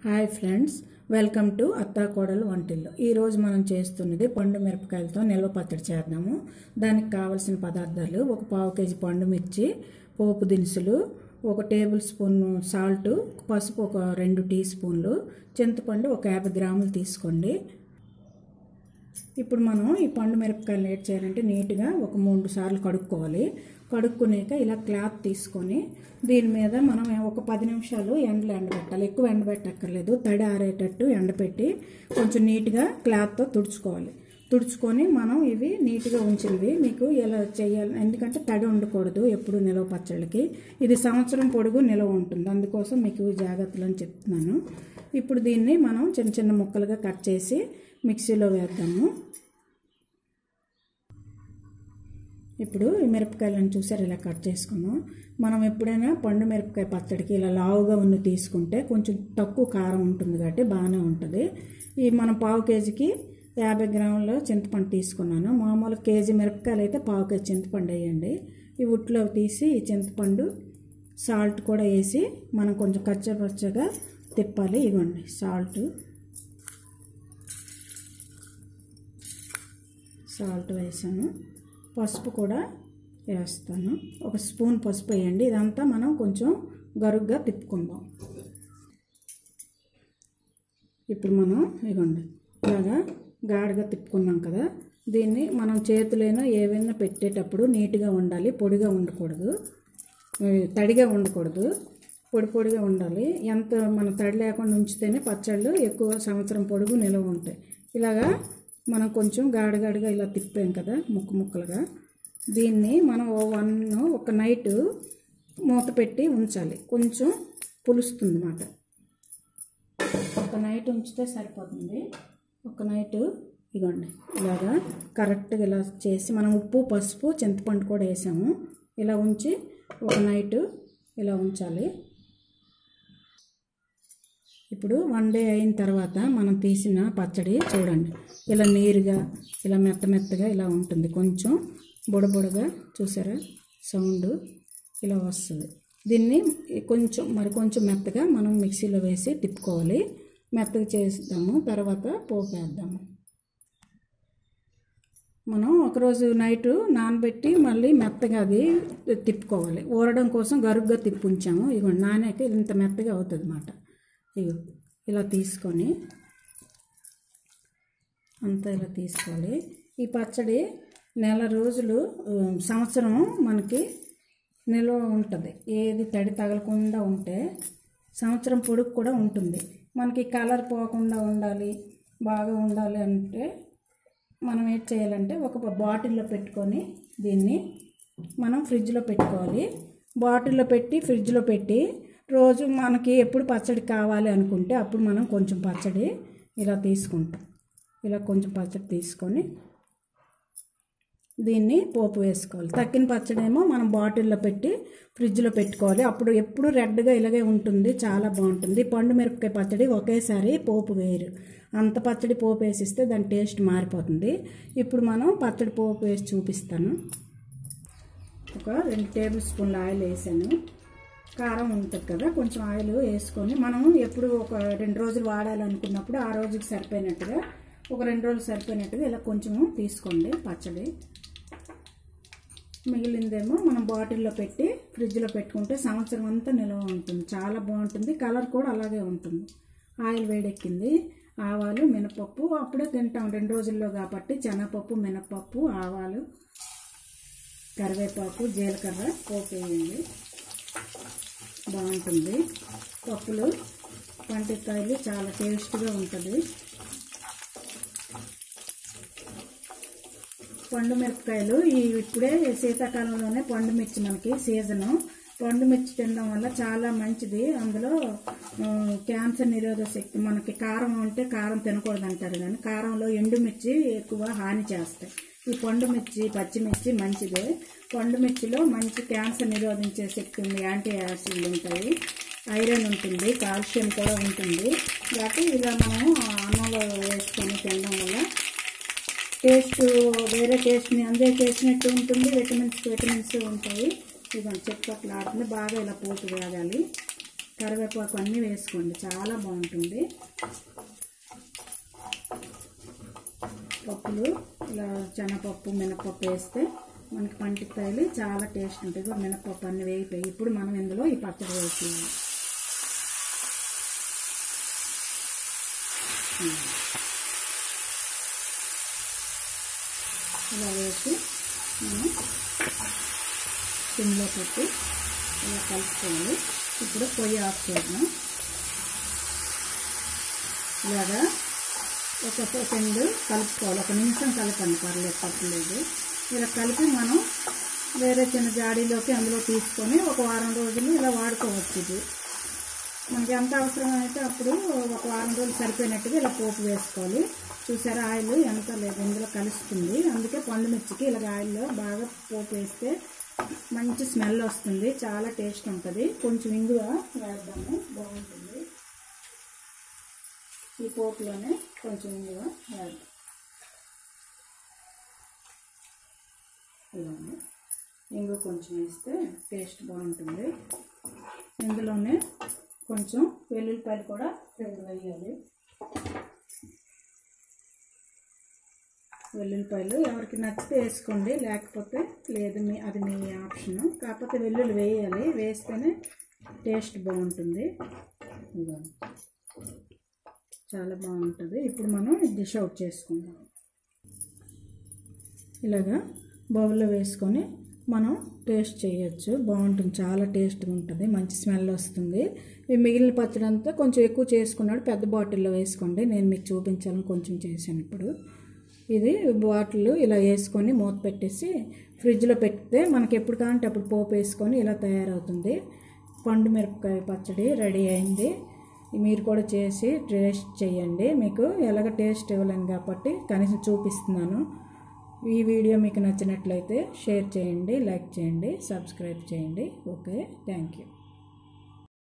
Hi friends welcome to అత్తా కోడలు వంటిల్లు ఈరోజు మనం చేస్తున్నది పండు మిరపకాయలతో నిల్వ పచ్చడి చేద్దాము దానికి కావలసిన పదార్థాలు ఒక పావు కేజీ పండు మిర్చి పోపు దినుసులు ఒక టేబుల్ స్పూన్ సాల్ట్ పసుపు ఒక రెండు టీ స్పూన్లు చింతపండు ఒక యాభై గ్రాములు తీసుకోండి ఇప్పుడు మనం ఈ పండు మిరపకాయలు ఏం చేయాలంటే నీట్గా ఒక మూడు సార్లు కడుక్కోవాలి కడుక్కునేక ఇలా క్లాత్ తీసుకొని దీని మీద మనం ఒక పది నిమిషాలు ఎండలో ఎండబెట్టాలి ఎక్కువ ఎండబెట్టక్కర్లేదు తడి ఆరేటట్టు ఎండబెట్టి కొంచెం నీట్గా క్లాత్తో తుడుచుకోవాలి తుడుచుకొని మనం ఇవి నీట్గా ఉంచినవి మీకు ఎలా చేయాలి ఎందుకంటే తడి ఉండకూడదు ఎప్పుడు నిలవ పచ్చళ్ళకి ఇది సంవత్సరం పొడుగు నిలవ ఉంటుంది అందుకోసం మీకు ఈ జాగ్రత్తలు అని చెప్తున్నాను ఇప్పుడు దీన్ని మనం చిన్న చిన్న ముక్కలుగా కట్ చేసి మిక్సీలో వేద్దాము ఇప్పుడు ఈ మిరపకాయలను చూసారు ఇలా కట్ చేసుకున్నాం మనం ఎప్పుడైనా పండు మిరపకాయ పచ్చడికి ఇలా లావుగా ఉన్న తీసుకుంటే కొంచెం తక్కువ కారం ఉంటుంది కాబట్టి బాగానే ఉంటుంది ఈ మనం పావు కేజీకి యాభై గ్రాముల చింతపండు తీసుకున్నాను మామూలు కేజీ మిరపకాయలు అయితే పావు కేజీ చింతపండు వేయండి ఈ ఉట్లో తీసి ఈ చింతపండు సాల్ట్ కూడా వేసి మనం కొంచెం కచ్చపచ్చగా తిప్పాలి ఇవ్వండి సాల్ట్ సాల్ట్ వేసాను పసుపు కూడా వేస్తాను ఒక స్పూన్ పసుపు వేయండి ఇదంతా మనం కొంచెం గరుగ్గా తిప్పుకుందాం ఇప్పుడు మనం ఇగోండి ఇలాగా గాడిగా తిప్పుకున్నాం కదా దీన్ని మనం చేతులైనా ఏవైనా పెట్టేటప్పుడు నీట్గా ఉండాలి పొడిగా ఉండకూడదు తడిగా ఉండకూడదు పొడి పొడిగా ఉండాలి ఎంత మన తడి లేకుండా ఉంచితేనే పచ్చళ్ళు ఎక్కువ సంవత్సరం పొడుగు నిల్వ ఉంటాయి ఇలాగా మనం కొంచెం గాడిగాడిగా ఇలా తిప్పాం కదా ముక్క ముక్కలుగా దీన్ని మనం ఓ వన్ ఒక నైట్ మూత పెట్టి ఉంచాలి కొంచెం పులుస్తుంది అన్నమాట ఒక నైట్ ఉంచితే సరిపోతుంది ఒక నైట్ ఇగోండి ఇలాగా కరెక్ట్గా ఇలా చేసి మనం ఉప్పు పసుపు చింతపండు కూడా వేసాము ఇలా ఉంచి ఒక నైట్ ఇలా ఉంచాలి ఇప్పుడు వన్ డే అయిన తర్వాత మనం తీసిన పచ్చడి చూడండి ఇలా నీరుగా ఇలా మెత్త మెత్తగా ఇలా ఉంటుంది కొంచెం బుడబుడగా చూసారా సౌండ్ ఇలా వస్తుంది దీన్ని కొంచెం మరి కొంచెం మెత్తగా మనం మిక్సీలో వేసి తిప్పుకోవాలి మెత్తగా చేద్దాము తర్వాత పోపు వేద్దాము మనం ఒకరోజు నైట్ నానబెట్టి మళ్ళీ మెత్తగా అది తిప్పుకోవాలి ఊరడం కోసం గరుగ్గా తిప్పి ఉంచాము ఇగోండి నానాక ఇంత మెత్తగా అవుతుంది అన్నమాట ఇగో ఇలా తీసుకొని అంతా ఇలా తీసుకోవాలి ఈ పచ్చడి నెల రోజులు సంవత్సరం మనకి నిల్వ ఉంటుంది ఏది తడి తగలకుండా ఉంటే సంవత్సరం పొడుగు కూడా ఉంటుంది మనకి కలర్ పోకుండా ఉండాలి బాగా ఉండాలి అంటే మనం ఏం చేయాలంటే ఒక బాటిల్లో పెట్టుకొని దీన్ని మనం ఫ్రిడ్జ్లో పెట్టుకోవాలి బాటిల్లో పెట్టి ఫ్రిడ్జ్లో పెట్టి రోజు మనకి ఎప్పుడు పచ్చడి కావాలి అనుకుంటే అప్పుడు మనం కొంచెం పచ్చడి ఇలా తీసుకుంటాం ఇలా కొంచెం పచ్చడి తీసుకొని దీన్ని పోపు వేసుకోవాలి తక్కిన పచ్చడి ఏమో మనం బాటిల్లో పెట్టి ఫ్రిడ్జ్లో పెట్టుకోవాలి అప్పుడు ఎప్పుడు రెడ్గా ఇలాగే ఉంటుంది చాలా బాగుంటుంది పండు మిరపకాయ పచ్చడి ఒకేసారి పోపు వేయరు అంత పచ్చడి పోపు వేసిస్తే దాని టేస్ట్ మారిపోతుంది ఇప్పుడు మనం పచ్చడి పోపు వేసి చూపిస్తాను ఒక రెండు టేబుల్ స్పూన్ల ఆయిల్ వేసాను కారం ఉంటుంది కదా కొంచెం ఆయిల్ వేసుకొని మనం ఎప్పుడు ఒక రెండు రోజులు వాడాలనుకున్నప్పుడు ఆ రోజుకి సరిపోయినట్టుగా ఒక రెండు రోజులు సరిపోయినట్టుగా ఇలా కొంచెము తీసుకోండి పచ్చడి మిగిలిందేమో మనం బాటిల్లో పెట్టి ఫ్రిడ్జ్లో పెట్టుకుంటే సంవత్సరం అంతా నిల్వ ఉంటుంది చాలా బాగుంటుంది కలర్ కూడా అలాగే ఉంటుంది ఆయిల్ వేడెక్కింది ఆవాలు మినపప్పు అప్పుడే తింటాం రెండు రోజుల్లో కాబట్టి శనగపప్పు మినపప్పు ఆవాలు కరివేపాకు జీలకర్ర పోపు వేయండి బాగుంటుంది పప్పులు వంటికాయలు చాలా టేస్ట్గా ఉంటుంది పండు మిరపకాయలు ఈ ఇప్పుడే శీతాకాలంలోనే పండు మిర్చి మనకి సీజను పండు మిర్చి తినడం వల్ల చాలా మంచిది అందులో క్యాన్సర్ నిరోధక శక్తి మనకి కారం ఉంటే కారం తినకూడదు అంటారు కానీ కారంలో ఎండుమిర్చి ఎక్కువ హాని చేస్తాయి ఈ పండు మిర్చి పచ్చిమిర్చి మంచిదే పండు మిర్చిలో మంచి క్యాన్సర్ నిరోధించే శక్తి ఉంది యాంటీ యాసిడ్లు ఉంటాయి ఐరన్ ఉంటుంది కాల్షియం కూడా ఉంటుంది కాబట్టి ఇలా మనం అన్నంలో వేసుకొని తినడం వల్ల టేస్ట్ వేరే టేస్ట్ని అందరూ చేసినట్టు ఉంటుంది విటమిన్స్ విటమిన్స్ ఉంటాయి ఇవన్నీ చెట్టు ఆడుతుంది బాగా ఇలా పోటు వేగాలి కరివేపాకు అన్నీ వేసుకోండి చాలా బాగుంటుంది పప్పులు ఇలా శనగపప్పు మినపప్పు వేస్తే మనకి పంటికి తగిలి చాలా టేస్ట్ ఉంటుంది మినపప్పు అన్ని వేయిపోయి ఇప్పుడు మనం ఇందులో ఈ పచ్చడి వేసేయాలి ఇలా వేసి మనం సిమ్లో పెట్టి ఇలా కలుపుకోవాలి ఇప్పుడు పొయ్యి ఆఫ్ చేద్దాం ఇలాగా ఒక సెకండ్ కలుపుకోవాలి ఒక నిమిషం కలపండి పర్లేదు తప్పలేదు ఇలా కలిపి మనం వేరే చిన్న జాడీలోకి అందులో తీసుకొని ఒక వారం రోజులు ఇలా వాడుకోవచ్చు ఇది మనకి ఎంత అవసరం అయితే అప్పుడు ఒక వారం రోజులు సరిపోయినట్టుగా ఇలా పోపు వేసుకోవాలి చూసారా ఆయిల్ ఎంత లేదు ఇందులో కలుస్తుంది అందుకే పండు మిర్చికి ఇలా ఆయిల్లో బాగా పోపు వేస్తే మంచి స్మెల్ వస్తుంది చాలా టేస్ట్ ఉంటుంది కొంచెం ఇంగువ వేద్దాము బాగుంటుంది ఈ పోపులోనే కొంచెం ఇంగువ వేద్దాం ఇలానే ఇంగువ కొంచెం వేస్తే టేస్ట్ బాగుంటుంది ఇందులోనే కొంచెం వెల్లుల్లిపాయలు కూడా రెండు వేయాలి వెల్లుల్లిపాయలు ఎవరికి నచ్చితే వేసుకోండి లేకపోతే లేదు మీ అది మీ ఆప్షన్ కాకపోతే వెల్లుల్లి వేయాలి వేస్తేనే టేస్ట్ బాగుంటుంది ఇదిగోండి. చాలా బాగుంటుంది ఇప్పుడు మనం డిష్ అవుట్ చేసుకుందాం ఇలాగా బౌల్లో వేసుకొని మనం టేస్ట్ చేయొచ్చు బాగుంటుంది చాలా టేస్ట్గా ఉంటుంది మంచి స్మెల్ వస్తుంది ఈ మిగిలిన పచ్చడి అంతా కొంచెం ఎక్కువ చేసుకున్నాడు పెద్ద బాటిల్లో వేసుకోండి నేను మీకు చూపించాలని కొంచెం చేశాను ఇప్పుడు ఇది బాటిల్ ఇలా వేసుకొని మూత పెట్టేసి ఫ్రిడ్జ్లో పెడితే మనకి ఎప్పుడు కావాలంటే అప్పుడు పోపు వేసుకొని ఇలా తయారవుతుంది పండు మిరపకాయ పచ్చడి రెడీ అయింది మీరు కూడా చేసి టేస్ట్ చేయండి మీకు ఎలాగ టేస్ట్ ఇవ్వలేను కాబట్టి కనీసం చూపిస్తున్నాను ఈ వీడియో మీకు నచ్చినట్లయితే షేర్ చేయండి లైక్ చేయండి సబ్స్క్రైబ్ చేయండి ఓకే థ్యాంక్ యూ